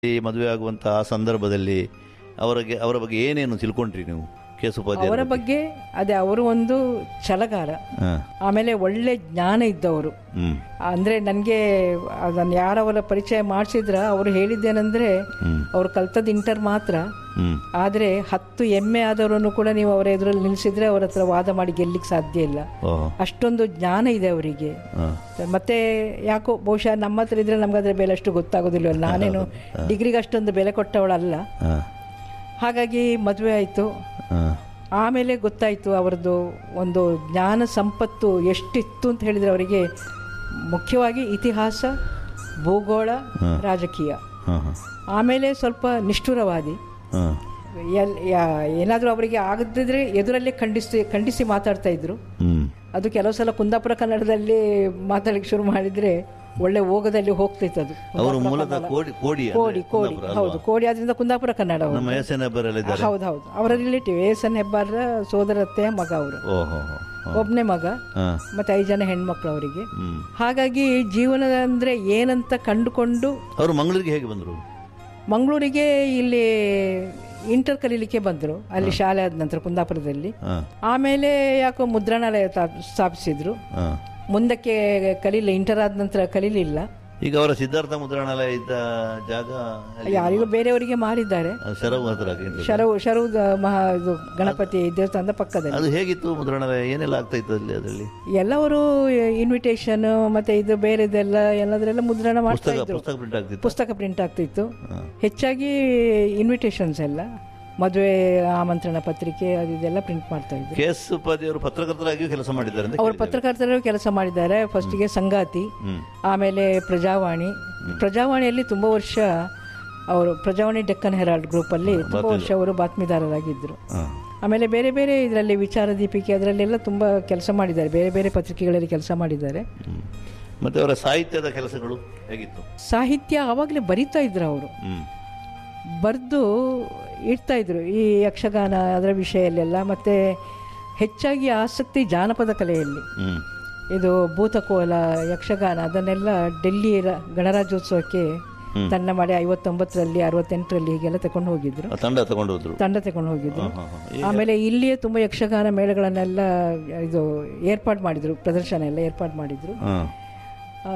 ಈ ಮದುವೆ ಆಗುವಂತಹ ಆ ಸಂದರ್ಭದಲ್ಲಿ ಅವರಿಗೆ ಅವರ ಬಗ್ಗೆ ಏನೇನು ತಿಳ್ಕೊಂಡ್ರಿ ನೀವು ಕೇಸುಪಾಧ್ಯಾಯ ಅವರ ಬಗ್ಗೆ ಅದೇ ಅವರು ಒಂದು ಛಲಗಾರ ಹಾಂ ಆಮೇಲೆ ಒಳ್ಳೆ ಜ್ಞಾನ ಇದ್ದವರು ಹ್ಮ್ ಅಂದ್ರೆ ನನಗೆ ಅದನ್ನು ಯಾರವರ ಪರಿಚಯ ಮಾಡಿಸಿದ್ರ ಅವರು ಹೇಳಿದ್ದೇನೆಂದ್ರೆ ಅವ್ರು ಕಲ್ತದ್ದು ಇಂಟರ್ ಮಾತ್ರ ಹ್ಮ್ ಆದರೆ ಹತ್ತು ಎಮ್ಮೆ ಆದವರನ್ನು ಕೂಡ ನೀವು ಅವರ ಎದುರಲ್ಲಿ ನಿಲ್ಲಿಸಿದ್ರೆ ಅವ್ರ ಹತ್ರ ವಾದ ಮಾಡಿ ಗೆಲ್ಲಿಕ್ಕೆ ಸಾಧ್ಯ ಇಲ್ಲ ಓಹ್ ಅಷ್ಟೊಂದು ಜ್ಞಾನ ಇದೆ ಅವರಿಗೆ ಹಾಂ ಮತ್ತೆ ಯಾಕೋ ಬಹುಶಃ ನಮ್ಮ ಹತ್ರ ಇದ್ರೆ ನಮ್ಗೆ ಅದ್ರ ಬೆಲೆ ಅಷ್ಟು ಗೊತ್ತಾಗೋದಿಲ್ಲ ನಾನೇನು ಡಿಗ್ರಿಗೆ ಅಷ್ಟೊಂದು ಬೆಲೆ ಕೊಟ್ಟವಳಲ್ಲ ಹಾಂ ಹಾಗಾಗಿ ಮದುವೆ ಆಯಿತು ಹಾಂ ಆಮೇಲೆ ಗೊತ್ತಾಯಿತು ಅವರದ್ದು ಒಂದು ಜ್ಞಾನ ಸಂಪತ್ತು ಎಷ್ಟಿತ್ತು ಅಂತ ಹೇಳಿದರೆ ಅವರಿಗೆ ಮುಖ್ಯವಾಗಿ ಇತಿಹಾಸ ಭೂಗೋಳ ರಾಜಕೀಯ ಹಾಂ ಹಾಂ ಆಮೇಲೆ ಸ್ವಲ್ಪ ನಿಷ್ಠುರವಾದಿ ಹಾಂ ಎಲ್ ಏನಾದರೂ ಅವರಿಗೆ ಆಗದಿದ್ರೆ ಎದುರಲ್ಲೇ ಖಂಡಿಸಿ ಖಂಡಿಸಿ ಮಾತಾಡ್ತಾ ಇದ್ರು ಹ್ಮ್ ಅದು ಕೆಲವು ಸಲ ಕುಂದಾಪುರ ಕನ್ನಡದಲ್ಲಿ ಮಾತಾಡಲಿಕ್ಕೆ ಶುರು ಮಾಡಿದರೆ ಒಳ್ಳೆ ಓಗದಲ್ಲಿ ಹೋಗ್ತಿತ್ತು ಅದು ಅವರು ಮೂಲತಃ ಕೋಡಿ ಕೋಡಿ ಅಂದ್ರೆ ಕೋಡಿ ಕೋಡಿ ಕುಂದಾಪುರ ಅಲ್ವಾ? ಹೌದು ಕೋಡಿ ಆದ್ರಿಂದ ಕುಂದಾಪುರ ಕನ್ನಡ ಅವರು ನಮ್ಮ ಎಸ್ ಎನ್ ಹೆಬ್ಬಾರೆಲ್ಲ ಇದ್ದಾರೆ ಹೌದು ಹೌದು ಅವರ ರಿಲೇಟಿವ್ ಎಸ್ ಎನ್ ಹೆಬ್ಬಾರ ಸೋದರತ್ತೆಯ ಮಗ ಅವರು ಓಹೋ ಒಬ್ಬನೇ ಮಗ ಹಾಂ ಮತ್ತೆ ಐದು ಜನ ಹೆಣ್ಮಕ್ಳು ಅವರಿಗೆ ಹ್ಮ್ ಹಾಗಾಗಿ ಜೀವನ ಅಂದ್ರೆ ಏನಂತ ಕಂಡುಕೊಂಡು ಅವರು ಮಂಗಳೂರಿಗೆ ಹೇಗೆ ಬಂದರು ಮಂಗಳೂರಿಗೆ ಇಲ್ಲಿ ಇಂಟರ್ ಕಲೀಲಿಕ್ಕೆ ಬಂದರು ಅಲ್ಲಿ ಶಾಲೆ ಆದ ನಂತರ ಕುಂದಾಪುರದಲ್ಲಿ ಹಾಂ ಆಮೇಲೆ ಯಾಕೋ ಮುದ್ರಣಾಲಯ ತಾ- ಸ್ಥಾಪಿಸಿದ್ರು ಹಾಂ ಮುಂದಕ್ಕೆ ಕಲೀಲಿ ಇಂಟರ್ ಆದ ನಂತರ ಕಲೀಲಿಲ್ಲ ಈಗ ಅವರ ಸಿದ್ಧಾರ್ಥ ಮುದ್ರಣಾಲಯ ಇದ್ದ ಜಾಗ ಅಲ್ಲಿ ಯಾರಿಗೂ ಬೇರೆಯವರಿಗೆ ಮಾರಿದ್ದಾರೆ ಅದು ಶರವು ಹತ್ರ ಆಗಿದ್ದು. ಶರವು ಶರವು ಮಹಾ ಇದು ಗಣಪತಿ ದೇವಸ್ಥಾನದ ಪಕ್ಕದಲ್ಲಿ ಅದು ಹೇಗಿತ್ತು ಮುದ್ರಣಾಲಯ ಏನೆಲ್ಲ ಆಗ್ತಾ ಇತ್ತು ಅಲ್ಲಿ ಅದರಲ್ಲಿ ಎಲ್ಲವರು ಇನ್ವಿಟೇಷನ್ ಮತ್ತೆ ಇದು ಬೇರೆದೆಲ್ಲ ಎಲ್ಲದರೆಲ್ಲ ಮುದ್ರಣ ಮಾಡ್ತಾ ಪುಸ್ತಕ ಇದ್ರು ಪುಸ್ತಕ ಪ್ರಿಂಟ್ ಆಗ್ತಿತ್ತು ಪುಸ್ತಕ ಪ್ರಿಂಟ್ ಆಗ್ತಿತ್ತು ಹಾಂ. ಹೆಚ್ಚಾಗಿ ಇನ್ವಿಟೇಷನ್ಸ್ ಎಲ್ಲ ಮದುವೆ ಆಮಂತ್ರಣ ಪತ್ರಿಕೆ ಅದು ಇದೆಲ್ಲ ಪ್ರಿಂಟ್ ಮಾಡ್ತಾ ಇದ್ರು ಕೆ ಎಸ್ ಉಪಾಧ್ಯಾಯರು ಪತ್ರಕರ್ತರಾಗಿಯೂ ಕೆಲಸ ಮಾಡಿದ್ದಾರೆ ಅಂತ ಅವರು ಕೇಳಿದ್ದೇನೆ. ಪತ್ರಕರ್ತರು ಕೆಲಸ ಮಾಡಿದ್ದಾರೆ ಫಸ್ಟಿಗೆ ಸಂಗಾತಿ ಹ್ಮ್ ಆಮೇಲೆ ಪ್ರಜಾವಾಣಿ ಪ್ರಜಾವಾಣಿಯಲ್ಲಿ ತುಂಬ ವರ್ಷ ಅವರು ಪ್ರಜಾವಾಣಿ ಡೆಕ್ಕನ್ ಹೆರಾಲ್ಡ್ ಗ್ರೂಪಲ್ಲಿ ತುಂಬ ವರ್ಷ ಅವರು ಬಾತ್ಮೀದಾರರಾಗಿದ್ದರು ಹಾಂ ಆಮೇಲೆ ಬೇರೆ ಬೇರೆ ಇದರಲ್ಲಿ ವಿಚಾರ ದೀಪಿಕೆ ಅದರಲ್ಲೆಲ್ಲ ತುಂಬ ಕೆಲಸ ಮಾಡಿದ್ದಾರೆ ಬೇರೆ ಬೇರೆ ಪತ್ರಿಕೆಗಳಲ್ಲಿ ಕೆಲಸ ಮಾಡಿದ್ದಾರೆ ಹ್ಮ್. ಮತ್ತೆ ಅವರ ಸಾಹಿತ್ಯದ ಕೆಲಸಗಳು ಹೇಗಿತ್ತು ಸಾಹಿತ್ಯ ಆವಾಗಲೇ ಬರಿತಾ ಇದ್ರು ಅವರು ಹ್ಮ್ ಬರೆದು ಇಡ್ತಾ ಇದ್ರು ಈ ಯಕ್ಷಗಾನ ಅದರ ವಿಷಯಲ್ಲೆಲ್ಲ ಮತ್ತು ಹೆಚ್ಚಾಗಿ ಆಸಕ್ತಿ ಜಾನಪದ ಕಲೆಯಲ್ಲಿ ಹ್ಮ್ ಇದು ಭೂತಕೋಲ ಯಕ್ಷಗಾನ ಅದನ್ನೆಲ್ಲ ಡೆಲ್ಲಿ ರ- ಗಣರಾಜ್ಯೋತ್ಸವಕ್ಕೆ ತಂಡ ಮಾಡಿ ಐವತ್ತೊಂಬತ್ತರಲ್ಲಿ ಅರವತ್ತೆಂಟರಲ್ಲಿ ಹೀಗೆಲ್ಲ ತಗೊಂಡು ಹೋಗಿದ್ರು ಆ ತಂಡ ತಗೊಂಡು ಹೋದ್ರು ತಂಡ ತಗೊಂಡು ಹೋಗಿದ್ರು ಹಾಂ ಹಾಂ ಆಮೇಲೆ ಇಲ್ಲಿಯೇ ತುಂಬ ಯಕ್ಷಗಾನ ಮೇಳಗಳನ್ನೆಲ್ಲ ಇದು ಏರ್ಪಾಡು ಮಾಡಿದ್ರು ಪ್ರದರ್ಶನ ಎಲ್ಲ ಏರ್ಪಾಡು ಮಾಡಿದ್ರು ಹಾಂ ಆ,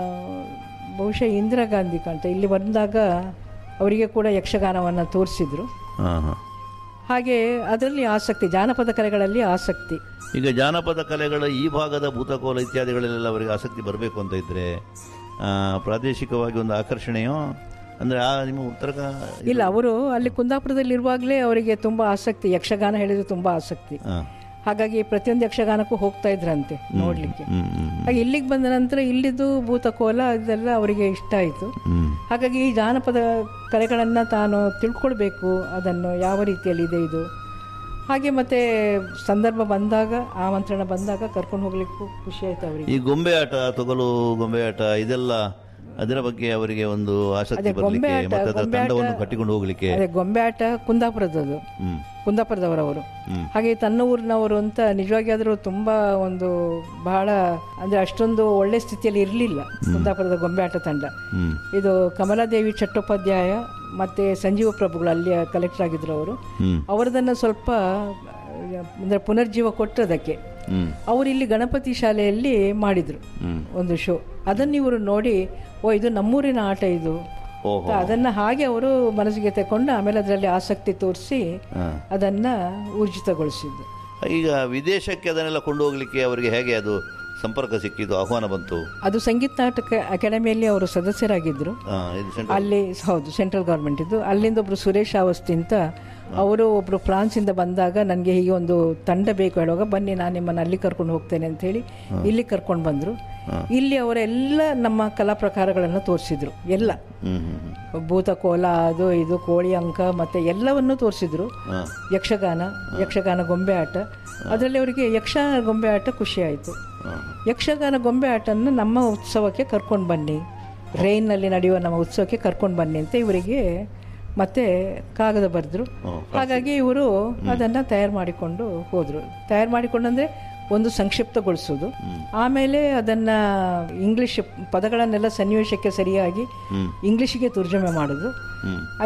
ಬಹುಶಃ ಇಂದಿರಾ ಗಾಂಧಿ ಕಾಣ್ತಾ ಇಲ್ಲಿ ಬಂದಾಗ ಅವರಿಗೆ ಕೂಡ ಯಕ್ಷಗಾನವನ್ನು ತೋರಿಸಿದ್ರು ಹಾಂ ಹಾಂ ಹಾಗೆ ಅದರಲ್ಲಿ ಆಸಕ್ತಿ ಜಾನಪದ ಕಲೆಗಳಲ್ಲಿ ಆಸಕ್ತಿ ಈಗ ಜಾನಪದ ಕಲೆಗಳ ಈ ಭಾಗದ ಭೂತಕೋಲ ಇತ್ಯಾದಿಗಳಲ್ಲೆಲ್ಲ ಅವರಿಗೆ ಆಸಕ್ತಿ ಬರಬೇಕು ಅಂತ ಇದ್ರೆ ಆ, ಪ್ರಾದೇಶಿಕವಾಗಿ ಒಂದು ಆಕರ್ಷಣೆಯೋ ಅಂದ್ರೆ ಆ ನಿಮ್ಮ ಉತ್ತರ ಕ- ಇಲ್ಲ ಅವರು ಅಲ್ಲಿ ಕುಂದಾಪುರದಲ್ಲಿ ಇರುವಾಗಲೇ ಅವರಿಗೆ ತುಂಬ ಆಸಕ್ತಿ ಯಕ್ಷಗಾನ ಹೇಳಿದ್ರೆ ತುಂಬ ಆಸಕ್ತಿ ಹಾ. ಹಾಗಾಗಿ ಪ್ರತಿಯೊಂದು ಯಕ್ಷಗಾನಕ್ಕೂ ಹೋಗ್ತಾ ಇದ್ರಂತೆ ನೋಡಲಿಕ್ಕೆ ಹ್ಮ್ ಹ್ಮ್ ಹಾಗೆ ಇಲ್ಲಿಗೆ ಬಂದ ನಂತರ ಇಲ್ಲಿದ್ದು ಭೂತಕೋಲ ಇದೆಲ್ಲ ಅವರಿಗೆ ಇಷ್ಟ ಆಯಿತು ಹ್ಮ್ ಹಾಗಾಗಿ ಈ ಜಾನಪದ ಕಲೆಗಳನ್ನು ತಾನು ತಿಳ್ಕೊಳ್ಬೇಕು ಅದನ್ನು ಯಾವ ರೀತಿಯಲ್ಲಿ ಇದೆ ಇದು ಹಾಗೆ ಮತ್ತೆ ಸಂದರ್ಭ ಬಂದಾಗ ಆಮಂತ್ರಣ ಬಂದಾಗ ಕರ್ಕೊಂಡು ಹೋಗ್ಲಿಕ್ಕೂ ಖುಷಿ ಆಯ್ತು ಅವರಿಗೆ ಈ ಗೊಂಬೆ ಆಟ ತೊಗಲು ಗೊಂಬೆ ಆಟ ಇದೆಲ್ಲ ಅದರ ಬಗ್ಗೆ ಅವರಿಗೆ ಒಂದು ಆಸಕ್ತಿ ಬರಲಿಕ್ಕೆ ಆಟ, ಮತ್ತೆ ಅದರ ಗೊಂಬೆ ತಂಡವನ್ನು ಆಟ- ಕಟ್ಟಿಕೊಂಡು ಹೋಗ್ಲಿಕ್ಕೆ ಅದೇ ಗೊಂಬೆ ಆಟ ಕುಂದಾಪುರದದು ಹ್ಮ್ ಕುಂದಾಪುರದವರವರು ಹ್ಮ್. ಹಾಗೆ ತನ್ನ ಊರಿನವರು ಅಂತ ನಿಜವಾಗಿ ಆದರೂ ತುಂಬ ಒಂದು ಬಹಳ ಅಂದರೆ ಅಷ್ಟೊಂದು ಒಳ್ಳೆ ಸ್ಥಿತಿಯಲ್ಲಿ ಇರಲಿಲ್ಲ ಕುಂದಾಪುರದ ಗೊಂಬೆ ಆಟ ತಂಡ ಹ್ಮ್ ಇದು ಕಮಲಾದೇವಿ ಚಟ್ಟೋಪಾಧ್ಯಾಯ ಮತ್ತು ಸಂಜೀವ ಪ್ರಭುಗಳು ಅಲ್ಲಿಯ ಕಲೆಕ್ಟರ್ ಆಗಿದ್ರು ಅವರು ಹ್ಮ್ ಅವರದನ್ನು ಸ್ವಲ್ಪ ಅಂದರೆ ಪುನರ್ಜೀವ ಕೊಟ್ಟದಕ್ಕೆ ಹ್ಮ್ ಅವರು ಇಲ್ಲಿ ಗಣಪತಿ ಶಾಲೆಯಲ್ಲಿ ಮಾಡಿದರು ಹ್ಮ್ ಒಂದು ಶೋ ಅದನ್ನು ಇವರು ನೋಡಿ ಓ ಇದು ನಮ್ಮೂರಿನ ಆಟ ಇದು ಓಹೋ ಅದನ್ನು ಹಾಗೆ ಅವರು ಮನಸ್ಸಿಗೆ ತಗೊಂಡು ಆಮೇಲೆ ಅದರಲ್ಲಿ ಆಸಕ್ತಿ ತೋರಿಸಿ ಹಾ. ಅದನ್ನು ಊರ್ಜಿತಗೊಳಿಸಿದ್ದು ಈಗ ವಿದೇಶಕ್ಕೆ ಅದನ್ನೆಲ್ಲ ಕೊಂಡು ಹೋಗ್ಲಿಕ್ಕೆ ಅವರಿಗೆ ಹೇಗೆ ಅದು ಸಂಪರ್ಕ ಸಿಕ್ಕಿದ್ದು ಆಹ್ವಾನ ಬಂತು ಅದು ಸಂಗೀತ ನಾಟಕ ಅಕಾಡೆಮಿಯಲ್ಲಿ ಅವರು ಸದಸ್ಯರಾಗಿದ್ದರು ಆ, ಇದು ಸೆಂಟ್ರಲ್ ಅಲ್ಲಿ ಹೌದು ಸೆಂಟ್ರಲ್ ಗೌರ್ಮೆಂಟ್ ಇದ್ದು ಅಲ್ಲಿಂದ ಒಬ್ರು ಸುರೇಶ್ ಅವಸ್ತಿ ಅಂತ ಅವರು ಒಬ್ರು ಫ್ರಾನ್ಸಿಂದ ಬಂದಾಗ ನನಗೆ ಹೀಗೆ ಒಂದು ತಂಡ ಬೇಕು ಹೇಳುವಾಗ ಬನ್ನಿ ನಾನು ನಿಮ್ಮನ್ನು ಅಲ್ಲಿ ಕರ್ಕೊಂಡು ಹೋಗ್ತೇನೆ ಅಂತ ಹೇಳಿ ಇಲ್ಲಿ ಕರ್ಕೊಂಡು ಬಂದರು ಇಲ್ಲಿ ಅವರೆಲ್ಲ ನಮ್ಮ ಕಲಾ ಪ್ರಕಾರಗಳನ್ನು ತೋರಿಸಿದ್ರು ಎಲ್ಲ ಹ್ಮ್ ಹ್ಮ್ ಹ್ಮ್ ಭೂತಕೋಲ ಅದು ಇದು ಕೋಳಿ ಅಂಕ ಮತ್ತು ಎಲ್ಲವನ್ನೂ ತೋರಿಸಿದ್ರು ಹಾ. ಯಕ್ಷಗಾನ ಯಕ್ಷಗಾನ ಗೊಂಬೆ ಆಟ ಅದರಲ್ಲಿ ಅವರಿಗೆ ಯಕ್ಷಗಾನ ಗೊಂಬೆ ಆಟ ಖುಷಿ ಆಯಿತು ಯಕ್ಷಗಾನ ಗೊಂಬೆ ಆಟನ್ನು ನಮ್ಮ ಉತ್ಸವಕ್ಕೆ ಕರ್ಕೊಂಡು ಬನ್ನಿ ರೈನ್ನಲ್ಲಿ ನಡೆಯುವ ನಮ್ಮ ಉತ್ಸವಕ್ಕೆ ಕರ್ಕೊಂಡು ಬನ್ನಿ ಅಂತ ಇವರಿಗೆ ಮತ್ತೆ ಕಾಗದ ಬರೆದ್ರು ಹಾಗಾಗಿ ಇವರು ಅದನ್ನು ತಯಾರು ಮಾಡಿಕೊಂಡು ಹೋದರು ತಯಾರು ಮಾಡಿಕೊಂಡಂದರೆ ಒಂದು ಸಂಕ್ಷಿಪ್ತಗೊಳಿಸೋದು ಆಮೇಲೆ ಅದನ್ನ ಇಂಗ್ಲಿಷ್ ಪದಗಳನ್ನೆಲ್ಲ ಸನ್ನಿವೇಶಕ್ಕೆ ಸರಿಯಾಗಿ ಇಂಗ್ಲಿಷಿಗೆ ತರ್ಜುಮೆ ಮಾಡೋದು